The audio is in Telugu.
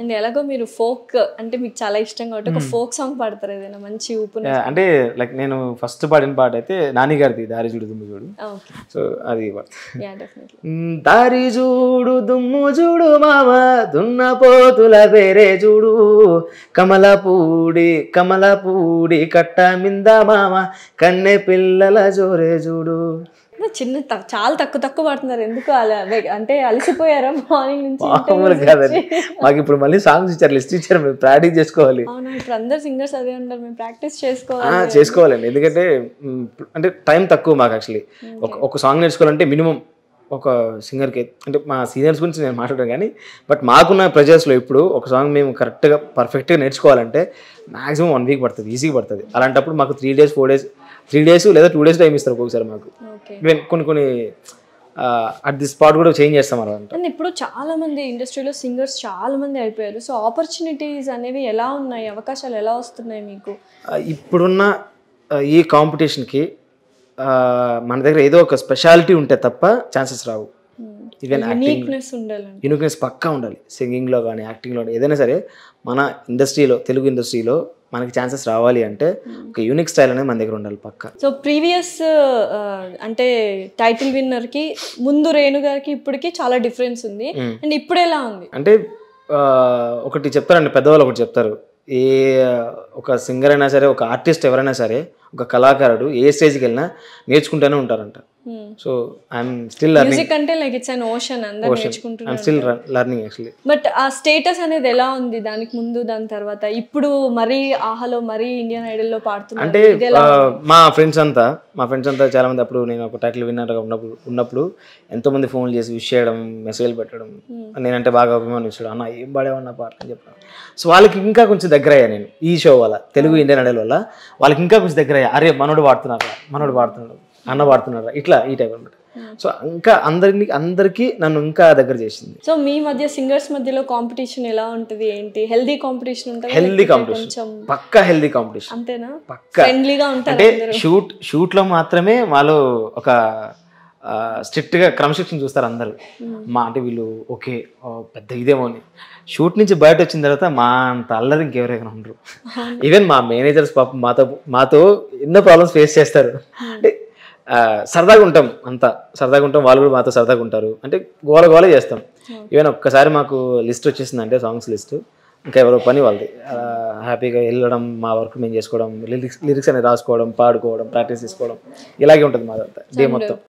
అండ్ ఎలాగో మీరు ఫోక్ అంటే మీకు చాలా ఇష్టం కాబట్టి ఒక ఫోక్ సాంగ్ పాడతారు ఏదైనా మంచి ఊపు Yeah, అంటే లైక్ నేను ఫస్ట్ పాడిన పాట అయితే నాని గారిది దారి చూడు దుమ్ము చూడు ఓకే సో అది పాడతా. యా డెఫినెట్లీ మ్, దారి చూడు దుమ్ము చూడు మామ దున్నపోతుల పేరే చూడు కమలపూడి కమలపూడి కట్ట మింద మామ కన్నె పిల్లల జోరే చూడు చిన్న త- చాలా తక్కువ తక్కువ పాడుతున్నారు ఎందుకు అలా వే- అంటే అలసిపోయారా మార్నింగ్ నుంచి మామూలు కాదండి మాకు ఇప్పుడు మళ్ళీ సాంగ్స్ ఇచ్చారు లిస్ట్ ఇచ్చారు మేము ప్రాక్టీస్ చేసుకోవాలి అవునా ఇప్పుడు అందరు సింగర్స్ అదే ఉంటారు మేము ప్రాక్టీస్ ఆ, చేసుకోవాలి చేసుకోవాలండి ఎందుకంటే మ్, అంటే టైం తక్కువ మాకు యాక్చువల్లీ ఒక ఒక సాంగ్ నేర్చుకోవాలంటే మినిమం ఒక సింగర్కి అంటే మా సీనియర్స్ గురించి నేను మాట్లాడాను కానీ బట్ మాకున్న ప్రెజర్స్లో ఇప్పుడు ఒక సాంగ్ మేము కరెక్ట్గా పర్ఫెక్ట్గా నేర్చుకోవాలంటే మాక్సిమం వన్ వీక్ పడుతుంది ఈజీగా పడుతుంది అలాంటప్పుడు మాకు three days four days three days లేదా టూ డేస్ టైం ఇస్తారు ఒక్కొక్కసారి మాకు ఓకే ఈవెన్ కొన్ని కొన్ని అట్ ది స్పాట్ కూడా చేంజ్ చేస్తాం అన్నమాట అండ్ ఇప్పుడు చాలా మంది ఇండస్ట్రీలో సింగర్స్ చాలా మంది అయిపోయారు సో ఆపర్చునిటీస్ అనేవి ఎలా ఉన్నాయి అవకాశాలు ఎలా వస్తున్నాయి మీకు ఆ, ఇప్పుడున్న ఆ, ఈ కాంపిటీషన్కి మన దగ్గర ఏదో ఒక స్పెషాలిటీ ఉంటే తప్ప ఛాన్సెస్ రావు ఈవెన్ యాక్టింగ్ యూనిక్నెస్ ఉండాలండి యూనిక్నెస్ పక్కా ఉండాలి సింగింగ్లో కానీ యాక్టింగ్లో కానీ ఏదైనా సరే మన ఇండస్ట్రీలో తెలుగు ఇండస్ట్రీలో మనకి ఛాన్సెస్ రావాలి అంటే ఒక యూనిక్ స్టైల్ అనేది మన దగ్గర ఉండాలి పక్కా సో ప్రీవియస్ అంటే టైటిల్ విన్నర్ కి ముందు రేణు గారికి ఇప్పటికి చాలా డిఫరెన్స్ ఉంది అండ్ ఇప్పుడు ఎలా ఉంది అంటే ఆ, ఒకటి చెప్తారండి పెద్దవాళ్ళు ఒకటి చెప్తారు ఏ ఒక సింగర్ అయినా సరే ఒక ఆర్టిస్ట్ ఎవరైనా సరే ఒక కళాకారుడు ఏ స్టేజ్కి వెళ్ళినా నేర్చుకుంటూనే ఉంటారంట so I'm still learning music అంటే లైక్ ఇట్స్ అన్ ఓషన్ అందరు నేర్చుకుంటున్నారు I'm still learning actually but ఆ స్టేటస్ అనేది ఎలా ఉంది దానికి ముందు దాని తర్వాత ఇప్పుడు మరీ ఆహాలో మరీ ఇండియన్ ఐడల్ లో పాడుతున్నారు అంటే ఇది ఎలా ఆ, మా ఫ్రెండ్స్ అంతా మా ఫ్రెండ్స్ అంతా చాలా మంది అప్పుడు నేను ఒక టైటిల్ విన్నర్గా ఉన్నప్పుడు ఉన్నప్పుడు ఎంతో మంది ఫోన్ చేసి విష్ చేయడం మెసేజ్లు పెట్టడం నేనంటే బాగా అభిమానించడం అన్న ఏం పాడేవన్న పాట అని చెప్పాను సో వాళ్ళకి ఇంకా కొంచెం దగ్గర అయ్యా నేను ఈ షో వల్ల తెలుగు ఇండియన్ ఐడల్ వల్ల వాళ్ళకి ఇంకా కొంచెం దగ్గర అయ్యా అరే మనోడు పాడుతున్నారా మనోడు పాడుతున్నాడు అన్న పాడుతున్నారా ఇట్లా ఈ టైప్ అనమాట సో ఇంకా అందరినీ అందరికీ నన్ను ఇంకా దగ్గర చేసింది సో మీ మధ్య సింగర్స్ మధ్యలో కాంపిటీషన్ ఎలా ఉంటది ఏంటి హెల్దీ కాంపిటీషన్ ఉంటుంది హెల్దీ కాంపిటీషన్ కొంచెం పక్కా హెల్దీ కాంపిటీషన్ అంతేనా పక్కా ఫ్రెండ్లీగా ఉంటారు అంటే షూట్ షూట్లో మాత్రమే వాళ్ళు ఒక స్ట్రిక్ట్గా క్రమశిక్షణ చూస్తారు అందరూ మా అంటే వీళ్ళు ఓకే ఓ, పెద్ద ఇదేమో అని షూట్ నుంచి బయట వచ్చిన తర్వాత మా అంత అల్లరి ఇంకెవరైనా ఉండరు ఈవెన్ మా మేనేజర్స్ పాపం మాతో మాతో ఎన్నో ప్రాబ్లమ్స్ ఫేస్ చేస్తారు అంటే ఆ, సరదాగా ఉంటాం అంతా సరదాగా ఉంటాం వాళ్ళు కూడా మాతో సరదాగా ఉంటారు అంటే గోల గోల చేస్తాం ఈవెన్ ఒక్కసారి మాకు లిస్ట్ వచ్చేసిందంటే సాంగ్స్ లిస్ట్ ఇంకా ఎవరో పని వాళ్ళది అలా హ్యాపీగా వెళ్ళడం మా వర్క్ మేము చేసుకోవడం లిరిక్స్ లిరిక్స్ అనేది రాసుకోవడం పాడుకోవడం ప్రాక్టీస్ చేసుకోవడం ఇలాగే ఉంటుంది మాదంతా డే మొత్తం